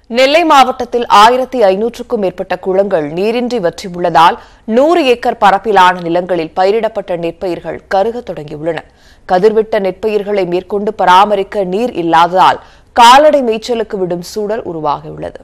நெல்லை மாவட்டத்தில் ஆயிரத்தி ஐநூற்றுக்கும் மேற்பட்ட குளங்கள் நீரின்றி வற்றியுள்ளதால் நூறு ஏக்கர் பரப்பிலான நிலங்களில் பயிரிடப்பட்ட நெற்பயிர்கள் கருகத் தொடங்கியுள்ளன கதிர்விட்ட நெற்பயிர்களை மேற்கொண்டு பராமரிக்க நீர் இல்லாததால் கால்நடை மேய்ச்சலுக்கு விடும் சூழல் உருவாகியுள்ளது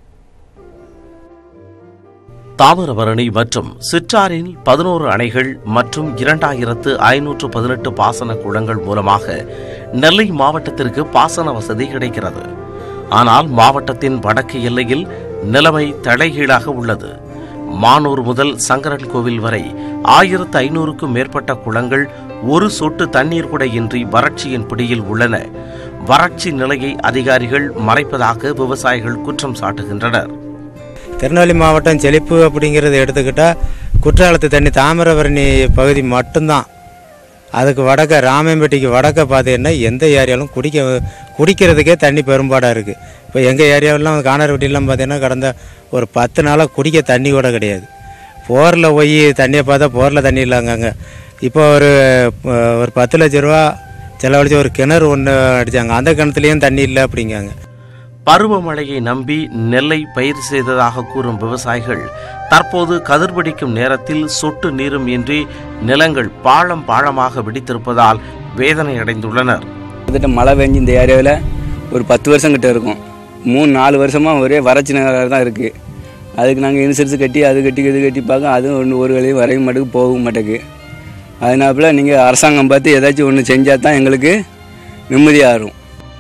தாமிரபரணி மற்றும் சிற்றாரின் பதினோரு அணைகள் மற்றும் இரண்டாயிரத்து ஐநூற்று பதினெட்டு பாசன குளங்கள் மூலமாக நெல்லை மாவட்டத்திற்கு பாசன வசதி கிடைக்கிறது ஆனால் மாவட்டத்தின் வடக்கு எல்லையில் நிலைமை தலைகீழாக உள்ளது மானூர் முதல் சங்கரன் கோவில் வரை ஆயிரத்து ஐநூறுக்கும் மேற்பட்ட குளங்கள் ஒரு சொட்டு தண்ணீர் கூட இன்றி வறட்சியின் பிடியில் உள்ளன வறட்சி நிலையை அதிகாரிகள் மறைப்பதாக விவசாயிகள் குற்றம் சாட்டுகின்றனர் திருநெல்வேலி மாவட்டம் செழிப்பு அப்படிங்கிறத எடுத்துக்கிட்டால் குற்றாலத்து தண்ணி தாமிரபரணி பகுதி மட்டும்தான் அதுக்கு வடக்க ராமம்பேட்டைக்கு வடக்க பார்த்தீங்கன்னா எந்த ஏரியாலும் குடிக்க குடிக்கிறதுக்கே தண்ணி பெரும்பாடாக இருக்குது இப்போ எங்கள் ஏரியாவெல்லாம் காணார்பட்டியெல்லாம் பார்த்தீங்கன்னா கடந்த ஒரு பத்து நாளாக குடிக்க தண்ணி கூட கிடையாது போரில் போய் தண்ணியை பார்த்தா போரில் தண்ணி இல்லைங்க இப்போ ஒரு ஒரு பத்து லட்ச ரூபா செலவழிச்சு ஒரு கிணறு ஒன்று அடித்தாங்க அந்த கிணத்துலேயும் தண்ணி இல்லை அப்படிங்காங்க பருவமழையை நம்பி நெல்லை பயிர் செய்ததாக கூறும் விவசாயிகள் தற்போது கதிர்பிடிக்கும் நேரத்தில் சொட்டு நீரும் இன்றி நிலங்கள் பாழம் பாழமாக வெடித்திருப்பதால் வேதனை அடைந்துள்ளனர் கிட்டத்தட்ட மழை பெஞ்சு இந்த ஏரியாவில் ஒரு பத்து வருஷம் கிட்ட இருக்கும் மூணு நாலு வருஷமாக ஒரே வறட்சி நிலையாக தான் இருக்குது அதுக்கு நாங்கள் இன்சூரன்ஸ் கட்டி அது கட்டி இது கட்டி பார்க்க அதுவும் ஒன்று ஒரு வேலையும் வரைய மாட்டேக்கு போகவும் மாட்டேக்கு அதனால நீங்கள் அரசாங்கம் பார்த்து ஏதாச்சும் ஒன்று செஞ்சால் தான் எங்களுக்கு நிம்மதியாக இருக்கும்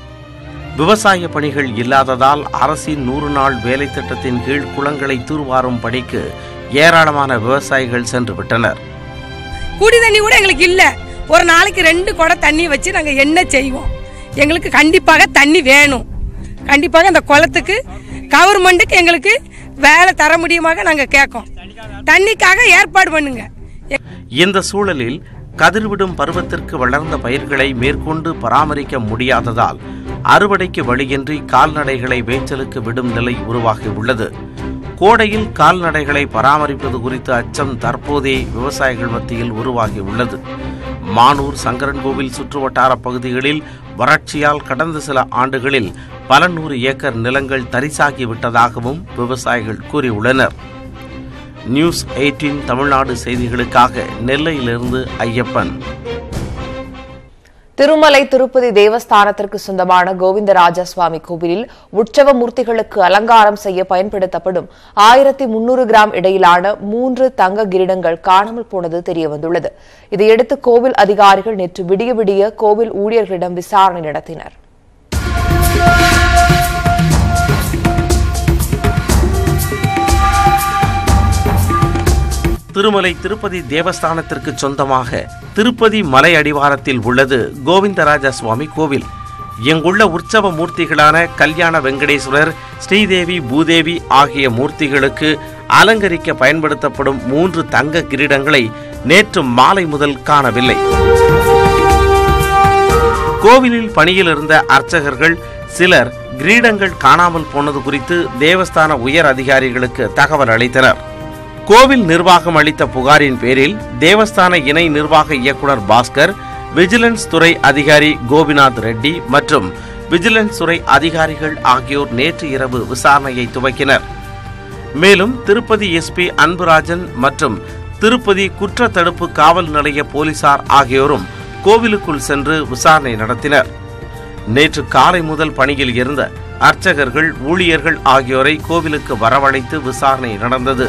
விவசாய பணிகள் இல்லாததால் அரசின் நூறு நாள் வேலை திட்டத்தின் கீழ் குளங்களை தூர்வாரும் பணிக்கு ஏராளமான விவசாயிகள் சென்று விட்டனர் குடி தண்ணி கூட எங்களுக்கு இல்ல ஒரு நாளைக்கு ரெண்டு குடம் தண்ணி வச்சு நாங்க என்ன செய்வோம் எங்களுக்கு கண்டிப்பாக தண்ணி வேணும் கண்டிப்பாக அந்த குளத்துக்கு கவர்மெண்ட்டுக்கு எங்களுக்கு வேலை தர முடியுமாக நாங்க கேட்கோம் தண்ணிக்காக ஏற்பாடு பண்ணுங்க இந்த சூழலில் கதிர்விடும் பருவத்திற்கு வளர்ந்த பயிர்களை மேற்கொண்டு பராமரிக்க முடியாததால் அறுவடைக்கு வழியின்றி கால்நடைகளை மேய்ச்சலுக்கு விடும் நிலை உருவாகியுள்ளது கோடையில் கால்நடைகளை பராமரிப்பது குறித்த அச்சம் தற்போதே விவசாயிகள் மத்தியில் உருவாகியுள்ளது மானூர் சங்கரன்கோவில் சுற்றுவட்டார பகுதிகளில் வறட்சியால் கடந்த சில ஆண்டுகளில் பல நூறு ஏக்கர் நிலங்கள் தரிசாகி விட்டதாகவும் விவசாயிகள் கூறியுள்ளனர் நியூஸ் எயிட்டீன் தமிழ்நாடு செய்திகளுக்காக நெல்லையிலிருந்து ஐயப்பன் திருமலை திருப்பதி தேவஸ்தானத்திற்கு சொந்தமான கோவிந்தராஜ சுவாமி கோவிலில் உற்சவ மூர்த்திகளுக்கு அலங்காரம் செய்ய பயன்படுத்தப்படும் ஆயிரத்தி முன்னூறு கிராம் இடையிலான மூன்று தங்க கிரீடங்கள் காணாமல் போனது தெரியவந்துள்ளது இதையடுத்து கோவில் அதிகாரிகள் நேற்று விடிய விடிய கோவில் ஊழியர்களிடம் விசாரணை நடத்தினர் திருமலை திருப்பதி தேவஸ்தானத்திற்கு சொந்தமாக திருப்பதி மலை அடிவாரத்தில் உள்ளது கோவிந்தராஜ சுவாமி கோவில் இங்குள்ள உற்சவ மூர்த்திகளான கல்யாண வெங்கடேஸ்வரர் ஸ்ரீதேவி பூதேவி ஆகிய மூர்த்திகளுக்கு அலங்கரிக்க பயன்படுத்தப்படும் மூன்று தங்க கிரீடங்களை நேற்று மாலை முதல் காணவில்லை கோவிலில் பணியில் இருந்த அர்ச்சகர்கள் சிலர் கிரீடங்கள் காணாமல் போனது குறித்து தேவஸ்தான உயர் அதிகாரிகளுக்கு தகவல் அளித்தனர் கோவில் நிர்வாகம் அளித்த புகாரின் பேரில் தேவஸ்தான இணை நிர்வாக இயக்குனர் பாஸ்கர் விஜிலன்ஸ் துறை அதிகாரி கோபிநாத் ரெட்டி மற்றும் விஜிலன்ஸ் துறை அதிகாரிகள் ஆகியோர் நேற்று இரவு விசாரணையை துவக்கினர் மேலும் திருப்பதி எஸ்பி அன்புராஜன் மற்றும் திருப்பதி குற்ற தடுப்பு காவல் நிலைய போலீசார் ஆகியோரும் கோவிலுக்குள் சென்று விசாரணை நடத்தினர் நேற்று காலை முதல் பணியில் இருந்த அர்ச்சகர்கள் ஊழியர்கள் ஆகியோரை கோவிலுக்கு வரவழைத்து விசாரணை நடந்தது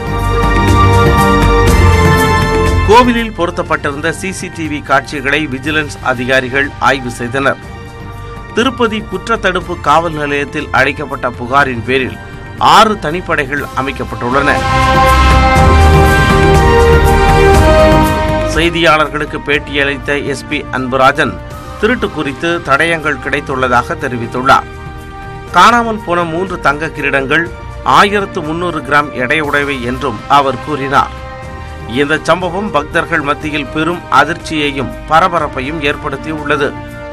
கோவிலில் பொருத்தப்பட்டிருந்த சிசிடிவி காட்சிகளை விஜிலன்ஸ் அதிகாரிகள் ஆய்வு செய்தனர் திருப்பதி குற்றத்தடுப்பு காவல் நிலையத்தில் அளிக்கப்பட்ட புகாரின் பேரில் ஆறு தனிப்படைகள் அமைக்கப்பட்டுள்ளன செய்தியாளர்களுக்கு பேட்டியளித்த எஸ்பி அன்புராஜன் திருட்டு குறித்து தடயங்கள் கிடைத்துள்ளதாக தெரிவித்துள்ளார் காணாமல் போன மூன்று தங்க கிரீடங்கள் ஆயிரத்து முன்னூறு கிராம் எடையுடையவை என்றும் அவர் கூறினார் இந்த சம்பவம் பக்தர்கள் மத்தியில் பெரும் அதிர்ச்சியையும் பரபரப்பையும் ஏற்படுத்தியுள்ளது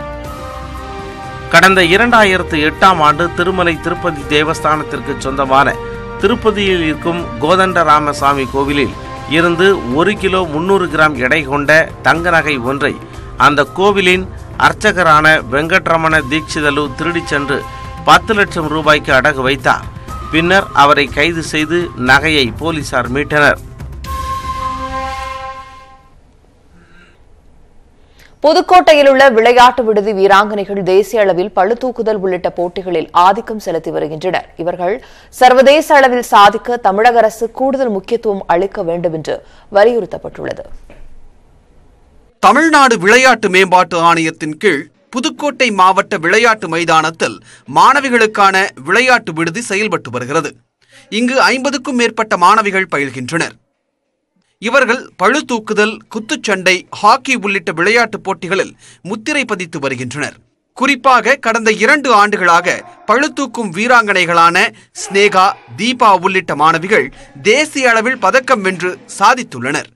கடந்த இரண்டாயிரத்து எட்டாம் ஆண்டு திருமலை திருப்பதி தேவஸ்தானத்திற்கு சொந்தமான திருப்பதியில் இருக்கும் கோதண்டராமசாமி கோவிலில் இருந்து ஒரு கிலோ முன்னூறு கிராம் எடை கொண்ட தங்க நகை ஒன்றை அந்த கோவிலின் அர்ச்சகரான வெங்கட்ரமண தீட்சிதலு திருடிச் சென்று பத்து லட்சம் ரூபாய்க்கு அடகு வைத்தார் பின்னர் அவரை கைது செய்து நகையை போலீசார் மீட்டனர் புதுக்கோட்டையில் உள்ள விளையாட்டு விடுதி வீராங்கனைகள் தேசிய அளவில் பளுதூக்குதல் உள்ளிட்ட போட்டிகளில் ஆதிக்கம் செலுத்தி வருகின்றனர் இவர்கள் சர்வதேச அளவில் சாதிக்க தமிழக அரசு கூடுதல் முக்கியத்துவம் அளிக்க வேண்டும் என்று வலியுறுத்தப்பட்டுள்ளது தமிழ்நாடு விளையாட்டு மேம்பாட்டு ஆணையத்தின் கீழ் புதுக்கோட்டை மாவட்ட விளையாட்டு மைதானத்தில் மாணவிகளுக்கான விளையாட்டு விடுதி செயல்பட்டு வருகிறது இங்கு ஐம்பதுக்கும் மேற்பட்ட மாணவிகள் பயில்கின்றனர் இவர்கள் பளுதூக்குதல் குத்துச்சண்டை ஹாக்கி உள்ளிட்ட விளையாட்டுப் போட்டிகளில் முத்திரை பதித்து வருகின்றனர் குறிப்பாக கடந்த இரண்டு ஆண்டுகளாக பளுதூக்கும் வீராங்கனைகளான ஸ்னேகா தீபா உள்ளிட்ட மாணவிகள் தேசிய அளவில் பதக்கம் வென்று சாதித்துள்ளனர்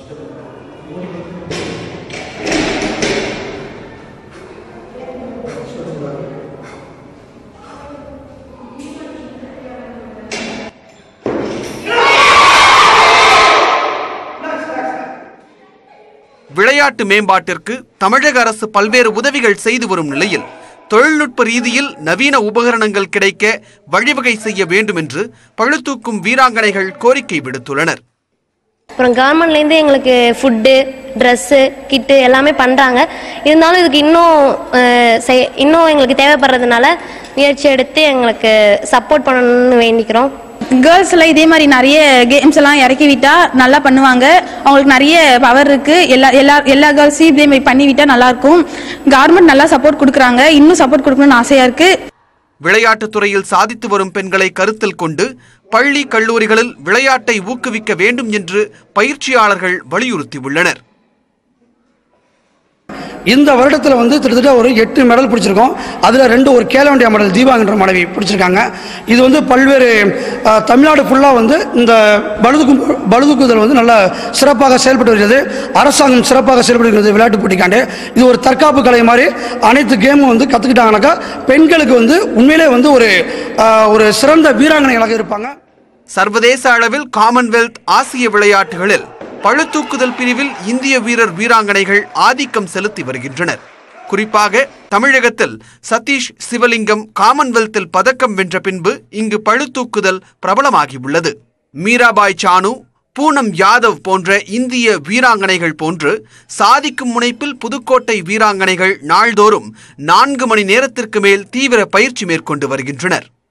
விளையாட்டு மேம்பாட்டிற்கு தமிழக அரசு பல்வேறு உதவிகள் செய்து வரும் நிலையில் தொழில்நுட்ப ரீதியில் நவீன உபகரணங்கள் கிடைக்க வழிவகை செய்ய வேண்டும் என்று பழுதூக்கும் வீராங்கனைகள் கோரிக்கை விடுத்துள்ளனர் அப்புறம் கவர்மெண்ட்லேருந்து எங்களுக்கு ஃபுட்டு ட்ரெஸ்ஸு கிட்டு எல்லாமே பண்ணுறாங்க இருந்தாலும் இதுக்கு இன்னும் அஹ், செய்- இன்னும் எங்களுக்கு தேவைப்படுறதுனால முயற்சி எடுத்து எங்களுக்கு சப்போர்ட் பண்ணணும்னு வேண்டிக்கிறோம் கேர்ள்ஸ்ல இதே மாதிரி நிறைய கேம்ஸ் எல்லாம் இறக்கி விட்டா நல்லா பண்ணுவாங்க அவங்களுக்கு நிறைய பவர் இருக்கு எல்லா எல்லா எல்லா கேர்ள்ஸையும் இதே மாதிரி பண்ணி விட்டா நல்லா இருக்கும் கவர்மெண்ட் நல்லா சப்போர்ட் கொடுக்குறாங்க இன்னும் சப்போர்ட் கொடுக்கணும்னு ஆசையா இருக்கு விளையாட்டுத் துறையில் சாதித்து வரும் பெண்களை கருத்தில் கொண்டு பள்ளி கல்லூரிகளில் விளையாட்டை ஊக்குவிக்க வேண்டும் என்று பயிற்சியாளர்கள் வலியுறுத்தியுள்ளனர் இந்த வருடத்தில் வந்து கிட்டத்தட்ட ஒரு எட்டு மெடல் பிடிச்சிருக்கோம் அதில் ரெண்டு ஒரு கேலோ இண்டியா மெடல் தீபாங்கன்ற மாணவி பிடிச்சிருக்காங்க இது வந்து பல்வேறு அஹ், தமிழ்நாடு ஃபுல்லாக வந்து இந்த பழுதுக்கு பழுதுக்குதல் வந்து நல்லா சிறப்பாக செயல்பட்டு வருகிறது அரசாங்கம் சிறப்பாக செயல்பட்டு வருகிறது விளையாட்டு போட்டிக்காண்டு இது ஒரு தற்காப்பு கலை மாதிரி அனைத்து கேமும் வந்து கற்றுக்கிட்டாங்கனாக்கா பெண்களுக்கு வந்து உண்மையிலே வந்து ஒரு அஹ், ஒரு சிறந்த வீராங்கனைகளாக இருப்பாங்க சர்வதேச அளவில் காமன்வெல்த் ஆசிய விளையாட்டுகளில் பளுதூக்குதல் பிரிவில் இந்திய வீரர் வீராங்கனைகள் ஆதிக்கம் செலுத்தி வருகின்றனர் குறிப்பாக தமிழகத்தில் சதீஷ் சிவலிங்கம் காமன்வெல்த்தில் பதக்கம் வென்ற பின்பு இங்கு பளுதூக்குதல் பிரபலமாகியுள்ளது மீராபாய் சானு பூனம் யாதவ் போன்ற இந்திய வீராங்கனைகள் போன்று சாதிக்கும் முனைப்பில் புதுக்கோட்டை வீராங்கனைகள் நாள்தோறும் நான்கு மணி நேரத்திற்கு மேல் தீவிர பயிற்சி மேற்கொண்டு வருகின்றனர்